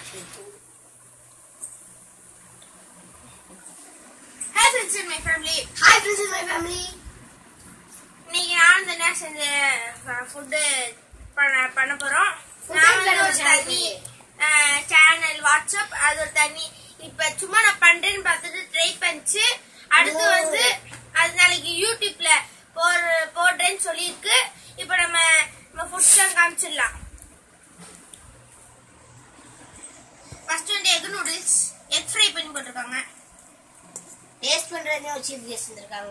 Hi friends and my family. Hi friends my family இன்னைக்கு நான் இந்த நேரம் செஞ்ச ஃபுட்டு பண்ண பண்ண போறோம் Food நான் and வந்து ஒரு channel தனி சேனல் வாட்ஸ்அப் அது ஒரு தனி இப்ப சும்மா நான் பண்றேன்னு பார்த்துட்டு ட்ரை பண்ணிச்சு அடுத்து Oh. வந்து அது நாளைக்கு யூடியூப்ல போற போடுறேன்னு சொல்லியிருக்கு இப்ப நம்ம நம்ம ஃபுட்ஸ் காமிச்சிடலாம் ஃபர்ஸ்ட் வந்து எக் நூடுல்ஸ் எக் ஃப்ரை பண்ணி போட்டிருக்காங்க டேஸ்ட் பண்றதே ஒரு சீஃப் கெஸ்ட் வந்திருக்காங்க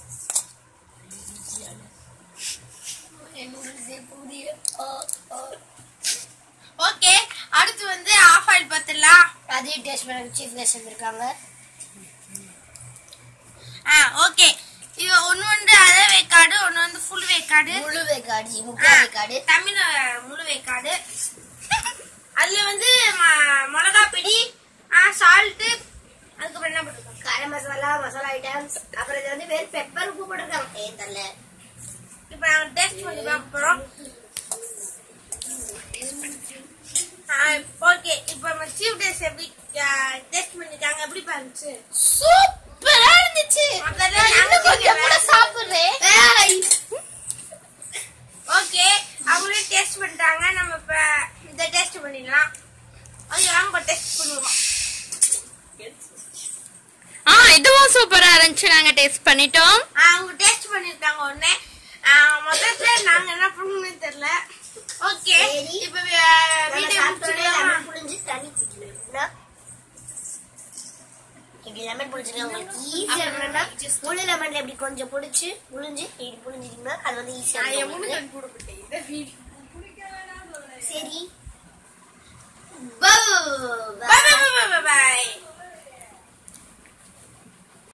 ஓகே அடுத்து வந்து ஆஃப் ஆயில் பார்த்துடலாம் அதையும் டேஸ்ட் பண்ண சீஃப் கெஸ்ட் வந்திருக்காங்க ஆ ஓகே இது ஒன்று வந்து அரை வேக்காடு ஒன்று வந்து ஃபுல் வேக்காடு முழு வேக்காடு முக்கால் வேக்காடு தமிழ் முழு வேக்காடு அதுல வந்து ம- மிளகா பிடி சால்ட்டு அதுக்கப்புறம் என்ன போட்டிருக்காங்க கரம் மசாலா மசாலா ஐட்டம்ஸ் அப்புறம் இது வந்து வெறும் பெப்பர் உப்பு போட்டிருக்காங்க ஏன் தெரியல இப்போ நாங்கள் டேஸ்ட் பண்ணி பார்க்க போகிறோம் ஓகே இப்போ நம்ம சீஃப் டேஸ் எப்படி டேஸ்ட் பண்ணிருக்காங்க எப்படி பாருச்சு சூப்பரா இருந்துச்சு அதெல்லாம் இன்னும் கொஞ்சம் கூட சாப்பிடுறேன் ஓகே அவங்களே டேஸ்ட் பண்ணிட்டாங்க நம்ம இப்ப இந்த டேஸ்ட் பண்ணிடலாம் அது வாங்க டேஸ்ட் பண்ணுவோம் ஆ இதுவும் சூப்பரா இருந்துச்சு நாங்க டேஸ்ட் பண்ணிட்டோம் ஆ, அவங்க டேஸ்ட் பண்ணிருக்காங்க உடனே முதல்ல நாங்க என்ன பண்ணணும்னு தெரியல ஓகே சரி. இப்ப நம்ம வீடியோ சாப்பிட்டோடனே முடிச்சிடலாமா லெமன் புழிஞ்சு தண்ணி குடிக்கணும் இப்படி லெமன் புழிஞ்சிருக்கா உங்களுக்கு ஈஸியா இருக்கணும்னா முழு லெமன்ல இப்படி கொஞ்சம் புடிச்சு புழிஞ்சு இப்படி புழிஞ்சிட்டீங்கன்னா அது வந்து ஈஸியா நான் என் இருக்கும் உங்களுக்கு. முன்னுக்கு போடப்பட்டேன் இந்த வீடியோ சரி Bye.